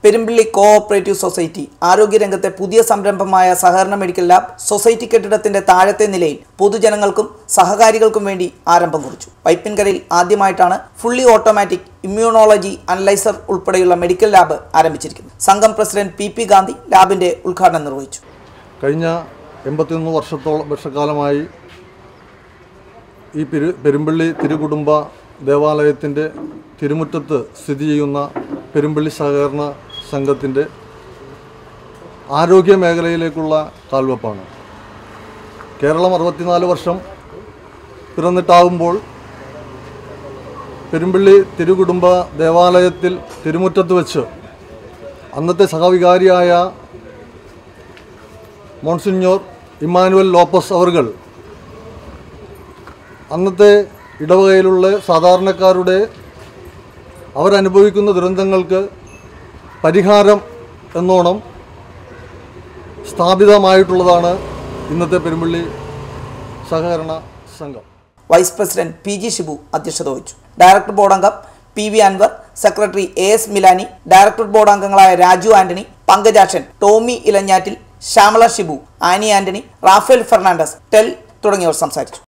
Perumpilly cooperative society ആരോഗ്യരംഗത്തെ പുതിയ സംരംഭമായ സഹകരണ മെഡിക്കൽ ലാബ് സൊസൈറ്റി കെട്ടിടത്തിന്റെ താഴത്തെ നിലയിൽ പൊതുജനങ്ങൾക്കും സഹകാരികൾക്കും വേണ്ടി ആരംഭം കുറിച്ചു പൈപ്പിൻകരയിൽ ആദ്യമായിട്ടാണ് ഫുള്ളി ഓട്ടോമാറ്റിക് ഇമ്മ്യൂണോളജി അനലൈസർ ഉൾപ്പെടെയുള്ള മെഡിക്കൽ ലാബ് ആരംഭിച്ചിരിക്കുന്നത് സംഘം പ്രസിഡന്റ് പി പി ഗാന്ധി ലാബിന്റെ ഉദ്ഘാടനം നിർവഹിച്ചു കഴിഞ്ഞ എൺപത്തിയൊന്ന് വർഷത്തോളം വർഷക്കാലമായി ഈ പെരു പെരുമ്പള്ളി തിരുകുടുംബ ദേവാലയത്തിൻ്റെ തിരുമുറ്റത്ത് സ്ഥിതി ചെയ്യുന്ന പെരുമ്പള്ളി സഹകരണ സംഘത്തിൻ്റെ ആരോഗ്യ മേഖലയിലേക്കുള്ള കാൽവെപ്പാണ് കേരളം അറുപത്തിനാല് വർഷം പിറന്നിട്ടാകുമ്പോൾ പെരുമ്പള്ളി തിരുകുടുംബ ദേവാലയത്തിൽ തിരുമുറ്റത്ത് വെച്ച് അന്നത്തെ സഹവികാരിയായ മോൺസിഞ്ഞോർ ഇമ്മാനുവൽ ലോപ്പസ് അവർകൾ അന്നത്തെ ഇടവകയിലുള്ള സാധാരണക്കാരുടെ അവരനുഭവിക്കുന്ന ദുരന്തങ്ങൾക്ക് പരിഹാരം എന്നോണം സ്ഥാപിതമായിട്ടുള്ളതാണ് ഇന്നത്തെ പെരുമ്പള്ളി സഹകരണ സംഘം vice president P G Shibu അധ്യക്ഷത വഹിച്ചു ഡയറക്ടർ ബോർഡ് അംഗം P V Anwar secretary A S Milani director board അംഗങ്ങളായ Raju Antony Pankajakshan Tommy Elanjattil Shyamala Shibu Annie Antony Raphael Fernandez ടെൽ തുടങ്ങിയവർ സംസാരിച്ചു